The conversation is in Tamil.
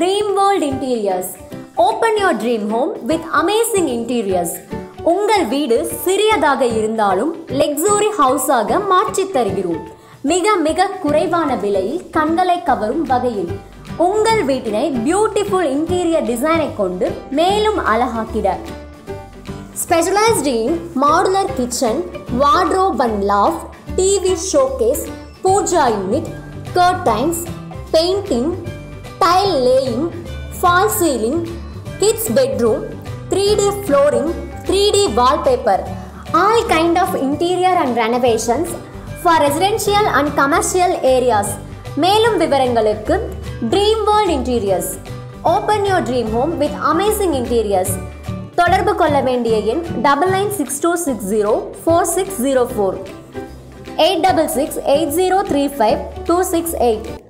Dream World Interiors. Open your dream home with amazing interiors. உங்கள் வீடு சிறியதாக இருந்தாலும் லெக்ஸூரி ஹவுஸாக மாற்றித் தருகிறோம் மிக மிக குறைவான விலையில் கண்களை கவரும் வகையில் உங்கள் வீட்டினை பியூட்டிஃபுல் இன்டீரியர் டிசைனை கொண்டு மேலும் அழகாக்கிட Specialized in modular kitchen, wardrobe and loft, TV showcase, puja unit, curtains, painting, tile laying, fall ceiling, kids bedroom, 3D flooring, 3D wallpaper, all kind of interior and renovations for residential and commercial areas. மேலும் விவரங்களுக்கு dream world interiors open your dream home with amazing interiors தொடர்பு கொள்ள வேண்டிய எண் double nine six two six zero four six zero four eight double six eight zero three five two six eight